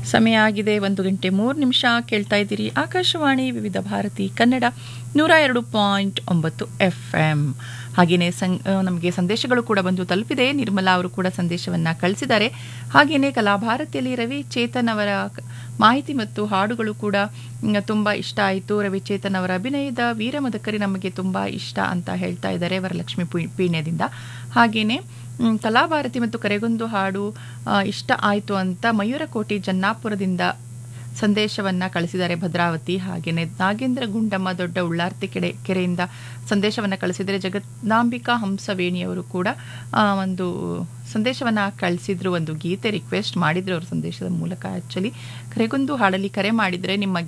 ಸಮಯ ಆಗಿದೆ ಒಂದು ಗಂಟೆ ಮೂರು ನಿಮಿಷ ಕೇಳ್ತಾ ಇದ್ದೀರಿ ಆಕಾಶವಾಣಿ ವಿವಿಧ ಭಾರತಿ ಕನ್ನಡ ನೂರ ಎರಡು ಪಾಯಿಂಟ್ ಒಂಬತ್ತು ಎಫ್ ಎಂ ಹಾಗೆಯೇ ಸಂ ನಮಗೆ ಸಂದೇಶಗಳು ಕೂಡ ಬಂದು ತಲುಪಿದೆ ನಿರ್ಮಲಾ ಅವರು ಕೂಡ ಸಂದೇಶವನ್ನು ಕಳಿಸಿದ್ದಾರೆ ಹಾಗೆಯೇ ಕಲಾಭಾರತಿಯಲ್ಲಿ ರವಿ ಚೇತನ್ ಅವರ ಕ- ಮಾಹಿತಿ ಮತ್ತು ಹಾಡುಗಳು ಕೂಡ ಮ್, ತುಂಬ ಇಷ್ಟ ಆಯಿತು ರವಿ ಚೇತನ್ ಅವರ ಅಭಿನಯದ ವೀರಮದಕರಿ ನಮಗೆ ತುಂಬ ಇಷ್ಟ ಅಂತ ಹೇಳ್ತಾ ಇದ್ದಾರೆ ವರಲಕ್ಷ್ಮಿ ಪಿ- ಪೀಣ್ಯದಿಂದ ಹಾಗೆಯೇ ಮ್, ಕಲಾಭಾರತಿ ಮತ್ತು ಕರೆಗೊಂದು ಹಾಡು ಆ, ಇಷ್ಟ ಆಯಿತು ಅಂತ ಮಯೂರಕೋಟಿ ಜನ್ನಾಪುರದಿಂದ ಸಂದೇಶವನ್ನ ಕಳಿಸಿದ್ದಾರೆ ಭದ್ರಾವತಿ ಹಾಗೆಯೇ ನಾಗೇಂದ್ರ ಗುಂಡಮ್ಮ ದೊಡ್ಡ ಉಳ್ಳಾರ್ತಿ ಕೆಡೆ ಕೆರೆಯಿಂದ ಸಂದೇಶವನ್ನ ಕಳಿಸಿದರೆ ಜಗನ್ನಾಂಬಿಕಾ ಹಂಸವೇಣಿಯವರು ಕೂಡ ಆ, ಒಂದು ಸಂದೇಶವನ್ನ ಕಳಿಸಿದ್ರು ಒಂದು ಗೀತೆ ರಿಕ್ವೆಸ್ಟ್ ಮಾಡಿದ್ರು ಅವ್ರ ಸಂದೇಶದ ಮೂಲಕ ಆ್ಯಕ್ಚುಲಿ ಕರೆಗೊಂದು ಹಾಡಲ್ಲಿ ಕರೆ ಮಾಡಿದರೆ ನಿಮ್ಮ